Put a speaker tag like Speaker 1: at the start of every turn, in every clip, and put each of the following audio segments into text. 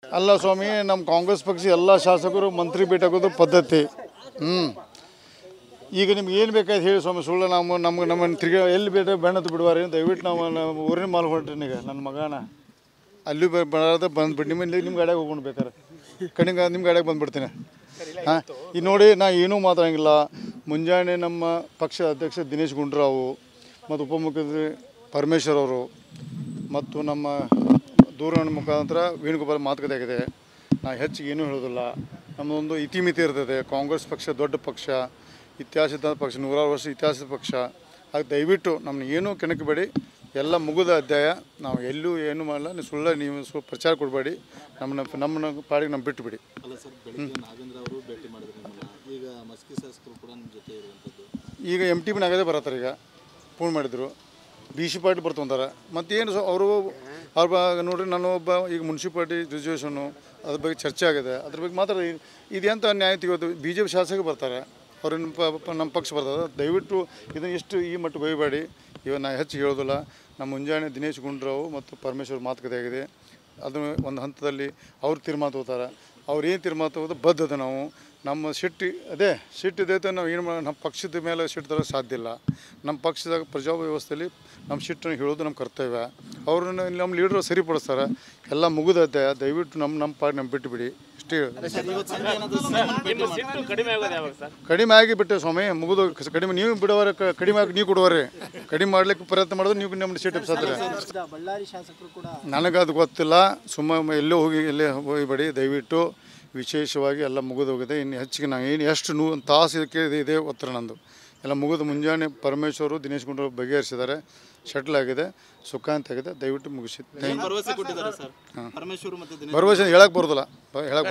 Speaker 1: ಅಲ್ಲ ಸ್ವಾಮಿ ನಮ್ಮ ಕಾಂಗ್ರೆಸ್ ಪಕ್ಷ ಎಲ್ಲ ಶಾಸಕರು ಮಂತ್ರಿ ಭೇಟಿಯಾಗೋದು ಪದ್ಧತಿ ಹ್ಞೂ ಈಗ ನಿಮ್ಗೆ ಏನು ಬೇಕಾಯ್ತು ಹೇಳಿ ಸ್ವಾಮಿ ಸುಳ್ಳು ನಾವು ನಮ್ಗೆ ನಮ್ಮ ತಿರ್ಗಿ ಎಲ್ಲಿ ಬೇಡ ಬೆಣ್ಣತ್ತು ಬಿಡುವಾರಿ ದಯವಿಟ್ಟು ನಾವು ನಾವು ಊರಿನ ಮಾಲ್ ಹೊರಟ್ರಿ ಈಗ ನನ್ನ ಮಗನ ಅಲ್ಲಿ ಬರೋದ ಬಂದ್ಬಿಟ್ಟು ನಿಮ್ಮ ನಿಮ್ಮ ಗಾಡಿಯಾಗ ಹೋಗ್ಕೊಂಡು ಬೇಕಾರೆ ಕಣಿಗ ನಿಮ್ಮ ಗಾಡಿಯಾಗ ಬಂದ್ಬಿಡ್ತೀನಿ ಹಾಂ ಈಗ ನೋಡಿ ನಾ ಏನೂ ಮಾತಾಡಂಗಿಲ್ಲ ಮುಂಜಾನೆ ನಮ್ಮ ಪಕ್ಷ ಅಧ್ಯಕ್ಷ ದಿನೇಶ್ ಗುಂಡೂರಾವು ಮತ್ತು ಉಪಮುಖ್ಯಮಂತ್ರಿ ಪರಮೇಶ್ವರ್ ಅವರು ಮತ್ತು ನಮ್ಮ ದೂರವಾಣಿ ಮುಖಾಂತರ ವೇಣುಗೋಪಾಲ್ ಮಾತುಕತೆ ಆಗಿದೆ ನಾ ಹೆಚ್ಚಿಗೆ ಏನೂ ಹೇಳೋದಿಲ್ಲ ನಮ್ಮದೊಂದು ಇತಿಮಿತಿ ಇರ್ತದೆ ಕಾಂಗ್ರೆಸ್ ಪಕ್ಷ ದೊಡ್ಡ ಪಕ್ಷ ಇತಿಹಾಸದ ಪಕ್ಷ ನೂರಾರು ವರ್ಷ ಇತಿಹಾಸದ ಪಕ್ಷ ಅದು ದಯವಿಟ್ಟು ನಮ್ಮನ್ನ ಏನೂ ಕೆಣಕಬೇಡಿ ಎಲ್ಲ ಮುಗಿದ ಅಧ್ಯಾಯ ನಾವು ಎಲ್ಲೂ ಏನು ಮಾಡಲ್ಲ ನೀವು ಸುಳ್ಳ ನೀವು ಸು ಪ್ರಚಾರ ಕೊಡಬೇಡಿ ನಮ್ಮನ್ನ ನಮ್ಮನ್ನ ಪಾಡಿಗೆ ನಮ್ಮ ಬಿಟ್ಟುಬಿಡಿ
Speaker 2: ಅಲ್ಲ ಸರ್ ಬೆಳಿಗ್ಗೆ ನಾಗೇಂದ್ರ ಅವರು ಭೇಟಿ ಮಾಡಿದ್ರು ನಿಮ್ಮನ್ನ ಈಗ ಮಸ್ಕಿ ಶಾಸಕರು ಕೂಡ ನಿಮ್ಮ ಜೊತೆ ಇರುವಂಥದ್ದು
Speaker 1: ಈಗ ಎಮ್ ಟಿ ಬಿನಾಗದೇ ಬರತ್ತಾರೆ ಈಗ ಫೋನ್ ಮಾಡಿದ್ರು ಬಿ ಸಿ ಪಾರ್ಟಿ ಬರ್ಕೊಂತಾರೆ ಮತ್ತೇನು ಸೊ ಅವರು ಅವ್ರ ಬ ನೋಡ್ರಿ ನಾನು ಒಬ್ಬ ಈಗ ಮುನ್ಸಿಪಾಲ್ಟಿ ರಿಸರ್ವೇಷನ್ನು ಅದ್ರ ಬಗ್ಗೆ ಚರ್ಚೆ ಆಗಿದೆ ಅದ್ರ ಬಗ್ಗೆ ಮಾತ್ರ ಇದೆಂತ ನ್ಯಾಯ ತೆಗೆಯೋದು ಬಿ ಜೆ ಪಿ ಶಾಸಕ ಬರ್ತಾರೆ ಅವ್ರ ನಮ್ಮ ಪಕ್ಷ ಬರ್ತದೆ ದಯವಿಟ್ಟು ಇದನ್ನು ಎಷ್ಟು ಈ ಮಟ್ಟಿಗೆ ಒಯ್ಯಬೇಡಿ ಇವಾಗ ನಾ ಹೆಚ್ಚು ಹೇಳೋದಿಲ್ಲ ನಮ್ಮ ಮುಂಜಾನೆ ದಿನೇಶ್ ಗುಂಡ್ರಾವು ಮತ್ತು ಪರಮೇಶ್ವರ್ ಮಾತುಕತೆ ಆಗಿದೆ ಅದು ಒಂದು ಹಂತದಲ್ಲಿ ಅವ್ರು ತೀರ್ಮಾನ ತಗೋತಾರೆ ಅವ್ರು ಏನು ತೀರ್ಮಾನ ತಗೋದು ಬದ್ಧತೆ ನಾವು ನಮ್ಮ ಸಿಟ್ಟು ಅದೇ ಸಿಟ್ಟು ಇದೆ ನಾವು ಏನು ಮಾಡ ನಮ್ಮ ಪಕ್ಷದ ಮೇಲೆ ಸಿಟ್ಟು ತರೋಕ್ಕೆ ಸಾಧ್ಯ ಇಲ್ಲ ನಮ್ಮ ಪಕ್ಷದಾಗ ಪ್ರಜಾ ವ್ಯವಸ್ಥೆಯಲ್ಲಿ ನಮ್ಮ ಸಿಟ್ಟನ್ನು ಹೇಳೋದು ನಮ್ಮ ಕರ್ತವ್ಯ ಅವ್ರನ್ನ ನಮ್ಮ ಲೀಡ್ರು ಸರಿಪಡಿಸ್ತಾರೆ ಎಲ್ಲ ಮುಗಿದತ್ತೆ ದಯವಿಟ್ಟು ನಮ್ಮ ನಮ್ಮ ಪಾಡಿ ನಮ್ಮ ಬಿಟ್ಟು ಬಿಡಿ ಇಷ್ಟೇ ಹೇಳೋದು
Speaker 2: ಇವತ್ತು ಸಂಜೆ ಏನಾದರೂ ಸಿಎಂ ಭೇಟಿ
Speaker 3: ನಿಮ್ಮ ಸಿಟ್ಟು ಕಡಿಮೆ ಆಗೋದು ಯಾವಾಗ ಸರ್
Speaker 1: ಕಡಿಮೆ ಆಗಿ ಬಿಟ್ಟೆ ಸ್ವಾಮಿ ಮುಗಿದು ಕ- ಕಡಿಮೆ ನೀವು ಬಿಡುವರೆ ಕ- ಕಡಿಮೆ ಆಗಿ ನೀವು ಕೊಡುವರೆ ಕಡಿಮೆ ಮಾಡ್ಲಿಕ್ಕೆ ಪ್ರಯತ್ನ ಮಾಡಿದ್ರೆ ನೀವು ನಮ್ಮ ಸೀಟ್ ಎಪ್ಸತ್ತಾರೆ
Speaker 4: ಬಳ್ಳಾರಿ ಶಾಸಕರು ಕೂಡ
Speaker 1: ನನಗದು ಗೊತ್ತಿಲ್ಲ ಸುಮ್ಮ ಎಲ್ಲೇ ಹೋಗಿ ಎಲ್ಲೇ ಹೋಗಿಬೇಡಿ ದಯವಿಟ್ಟು ವಿಶೇಷವಾಗಿ ಎಲ್ಲ ಮುಗಿದು ಹೋಗಿದೆ ಇನ್ನು ಹೆಚ್ಚಿಗೆ ನಾನು ಏನು ಎಷ್ಟು ನೂ ಒಂದು ತಾಸು ಇದಕ್ಕೆ ಇದೆ- ಇದೆ ಉತ್ತರ ನಂದು ಎಲ್ಲ ಮುಗಿದು ಮುಂಜಾನೆ ಪರಮೇಶ್ವರು ದಿನೇಶ್ ಗುಂಡೂರಾವ್ ಬಗೆಹರಿಸಿದ್ದಾರೆ ಶಟ್ಲ್ ಆಗಿದೆ ಸುಖಾಂತ ಆಗಿದೆ ದಯವಿಟ್ಟು ಮುಗಿಸಿ ಥ್ಯಾಂಕ್
Speaker 2: ಭರವಸೆ ಕೊಟ್ಟಿದ್ದಾರೆ ಸರ್ ಪರಮೇಶ್ವರ್ ಮತ್ತು ದಿನೇಶ್
Speaker 1: ಭರವಸೆ ಹೇಳಕ್ಕೆ ಬರೋದಿಲ್ಲ ಬ- ಹೇಳಕ್ಕೆ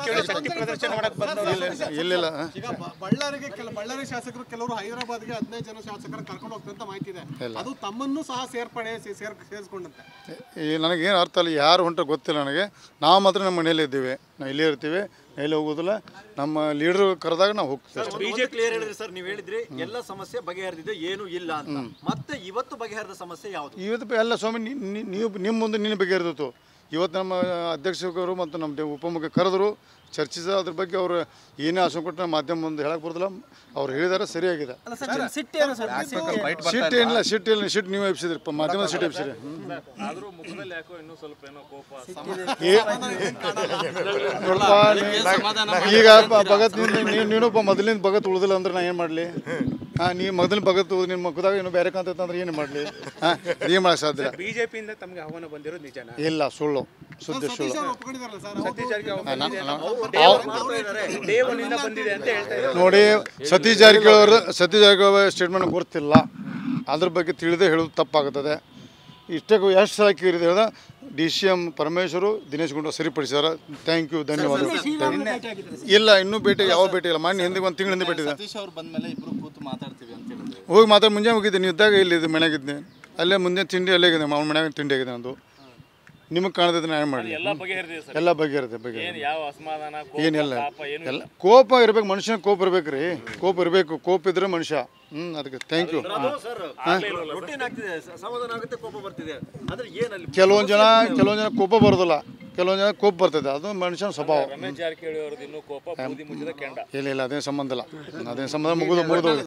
Speaker 1: ಬರ್ತೀನಿ ಇಲ್ಲಿಲ್ಲ ಹಾಂ
Speaker 5: ಈಗ ಬ- ಬಳ್ಳಾರಿಗೆ ಕೆಲ ಬಳ್ಳಾರಿ ಶಾಸಕರು ಕೆಲವರು ಹೈದರಾಬಾದ್ಗೆ ಹದಿನೈದು ಜನ ಶಾಸಕರ ಕರ್ಕೊಂಡು ಹೋಗ್ತಾರೆ ಅಂತ ಮಾಹಿತಿ ಇದೆ ಅದು ತಮ್ಮನ್ನು ಸಹ ಸೇರ್ಪಡೆ ಸೇ- ಸೇರ್ ಸೇರಿಸ್ಕೊಂಡಂತೆ
Speaker 1: ಈ ನನಗೇನು ಅರ್ಥ ಇಲ್ಲ ಯಾರು ಹೊಂಟ ಗೊತ್ತಿಲ್ಲ ನನಗೆ ನಾವು ಮಾತ್ರ ನಮ್ಮ ಮನೇಲಿ ಇದ್ದೀವಿ ನಾವು ಇಲ್ಲೇ ಇರ್ತೀವಿ ಎಲ್ಲಿ ಹೋಗೋದಿಲ್ಲ ನಮ್ಮ ಲೀಡ್ರು ಕರೆದಾಗ ನಾವು ಹೋಗ್ತೀವಿ ಅಷ್ಟೇ.
Speaker 6: ಬಿಜೆಪಿ ಕ್ಲಿಯರ್ ಹೇಳಿದ್ರಿ ಸರ್ ನೀವು ಹೇಳಿದ್ರಿ ಎಲ್ಲ ಸಮಸ್ಯೆ ಬಗೆಹರಿದಿದೆ ಏನು ಇಲ್ಲ ಅಂತ ಮತ್ತೆ ಇವತ್ತು ಬಗೆಹರಿದ ಸಮಸ್ಯೆ ಯಾವುದು
Speaker 1: ಇವತ್ತು ಎಲ್ಲ ಸ್ವಾಮಿ ನೀ- ನೀ- ನೀವು ನಿಮ್ಮ ಮುಂದೆ ನಿನ್ನ ಬಗೆಹರಿದಿತ್ತು ಇವತ್ತು ನಮ್ಮ ಅಧ್ಯಕ್ಷರು ಮತ್ತು ನಮ್ಮ ಡೆ- ಉಪಮುಖ್ಯ ಕರೆದ್ರು ಚರ್ಚಿಸ ಅದ್ರ ಬಗ್ಗೆ ಅವರು ಏನೇ ಆಸೆ ಕೊಟ್ಟು ಮಾಧ್ಯಮ ಮುಂದೆ ಹೇಳಕ್ಕೆ ಬರೋದಿಲ್ಲ ಅವ್ರು ಹೇಳಿದಾರೆ ಸರಿಯಾಗಿದೆ
Speaker 4: ಸಿಟ್ಟೇನು ಸರ್
Speaker 1: ಸಿಟ್ ಏನಿಲ್ಲ ಸಿಟ್ ಇಲ್ಲ ಸಿಟ್ ನೀವು ಎಬ್ಸಿದ್ರಿ ಪ- ಮಾಧ್ಯಮದ ಸಿಟ್ ಎಬ್ಸಿರಿ
Speaker 3: ಆದ್ರೂ ಮುಖದಲ್ಲಿ ಯಾಕೋ ಇನ್ನೂ ಸ್ವಲ್ಪ ಏನೋ ಕೋಪ
Speaker 1: ನೋಡಪ್ಪ ನೀ- ಈಗ ಪ- ಭಗತ್ ನಿಂದ ನೀನು ನೀನೊಬ್ಬ ಮೊದಲಿಂದ ಭಗತ್ ಉಳಿದಿಲ್ಲ ಅಂದ್ರೆ ನಾ ಏನು ಮಾಡಲಿ ಹಾಂ ನೀ ಮೊದಲಿನ ಭಗತ್ ಉಳ್ದು ನಿನ್ನ ಮುಖದಾಗ ಏನು ಬೇರೆ ಕಾಂತೈತೆ ಅಂದ್ರೆ ಏನು ಮಾಡಲಿ ಹಾಂ ಏನು ಮಾಡಕ್ಕೆ ಸಾಧ್ಯ ಇಲ್ಲ
Speaker 5: ಬಿಜೆಪಿಯಿಂದ ತಮಗೆ ಆಹ್ವಾನ ಬಂದಿರೋದು ನಿಜನಾ
Speaker 1: ಇಲ್ಲ ಸುಳ್ಳು ಸುದ್ದಿ ಸುಳ್ಳು
Speaker 5: ಒಪ್ಕೊಂಡಿದಾರಲ್ಲ ಸರ್
Speaker 1: ಹಾ, ನಾನ್- ನಾನ್-
Speaker 5: ಬಂದಿದೆ ಅಂತ ಹೇಳ್ತಾ
Speaker 1: ನೋಡಿ ಸತೀಶ್ ಜಾರಕಿಹೊಳಿ ಅವರು ಸತೀಶ್ ಜಾರಕಿಹೊಳಿ ಸ್ಟೇಟ್ಮೆಂಟ್ ಗೊತ್ತಿಲ್ಲ ಅದ್ರ ಬಗ್ಗೆ ತಿಳಿದೇ ಹೇಳೋದು ತಪ್ಪಾಗುತ್ತದೆ ಇಷ್ಟೇ ಎಷ್ಟು ಸಲ ಕೇಳಿದೆ ಹೇಳ್ದ D C M Parameshwar Dinesh Gundu ಸರಿಪಡಿಸಿದಾರೆ ಥ್ಯಾಂಕ್ ಯು ಧನ್ಯವಾದ ಇಲ್ಲ ಇನ್ನೂ ಭೇಟಿ ಯಾವ ಭೇಟಿ ಇಲ್ಲ ಮೊನ್ನೆ ಹಿಂದೆ ಒಂದು ತಿಂಗಳ ಹಿಂದೆ ಭೇಟಿ ಇದೆ
Speaker 2: ಸತೀಶ್ ಅವ್ರು ಬಂದ್ಮೇಲೆ ಇಬ್ರು ಕೂತು ಮಾತಾಡ್ತೀವಿ ಅಂತ ಹೇಳಿದ್ರು
Speaker 1: ಹೋಗಿ ಮಾತಾಡಿ ಮುಂಜಾನೆ ಹೋಗಿದ್ದೆ ನೀವು ಇದ್ದಾಗ ಇಲ್ಲಿ ಇದು ಮನೆಯಾಗಿದ್ದೆ ಅಲ್ಲೇ ಮುಂದೆ ತಿಂಡಿ ಅಲ್ಲೇ ಆಗಿದೆ ಅವ್ನ ಮನ್ಯಾಗ ತಿಂಡಿ ಆಗಿದೆ ನಂದು ನಿಮಗೆ ಕಾಣದಿದ್ರೆ ನಾನು ಏನು ಮಾಡಲಿ
Speaker 3: ಎಲ್ಲ ಬಗೆಹರಿದಿದೆ ಸರ್
Speaker 1: ಎಲ್ಲ ಬಗೆಹರಿದೆ
Speaker 3: ಏನ್
Speaker 1: ಬಗೆಹರಿದೆ
Speaker 3: ಯಾವ ಅಸಮಾಧಾನ ಕೋಪ,
Speaker 1: ಏನಿಲ್ಲ
Speaker 3: ತಾಪ ಏನು
Speaker 1: ಎಲ್ಲ ಕೋಪ ಇರ್ಬೇಕು ಮನುಷ್ಯನ ಕೋಪ ಇರ್ಬೇಕು ರೀ ಕೋಪ ಇರಬೇಕು ಕೋಪ ಇದ್ರೆ ಮನುಷ್ಯ ಹ್ಞೂ ಅದಕ್ಕೆ ಥ್ಯಾಂಕ್ ಯು
Speaker 6: ಸರ್ ರೊಟೀನ್ ಆಗ್ತಿದೆ ಸ- ಸಮಾಧಾನ ಆಗುತ್ತೆ ಕೋಪ ಬರ್ತಿದೆ ಅಂದ್ರೆ ಏನಲ್ಲಿ
Speaker 1: ಕೆಲವೊಂದು ಜನ ಕೆಲವೊಂದು ಜನ ಕೋಪ ಬರೋದಿಲ್ಲ ಕೆಲವೊಂದು ಜನ ಕೋಪ ಬರ್ತದೆ ಅದು ಮನುಷ್ಯನ ಸ್ವಭಾವ
Speaker 3: ರಮೇಶ್ ಜಾರಕಿಹೊಳಿ ಅವ್ರದ್ದು ಇನ್ನೂ ಕೋಪ ಬೂದಿ ಮುಚ್ಚಿದ ಕೆಂಡ
Speaker 1: ಇಲ್ಲ ಇಲ್ಲ ಅದೇನು ಸಂಬಂಧ ಇಲ್ಲ ಅದೇನು ಸಂಬಂಧ ಮುಗಿದು ಮುಗಿದು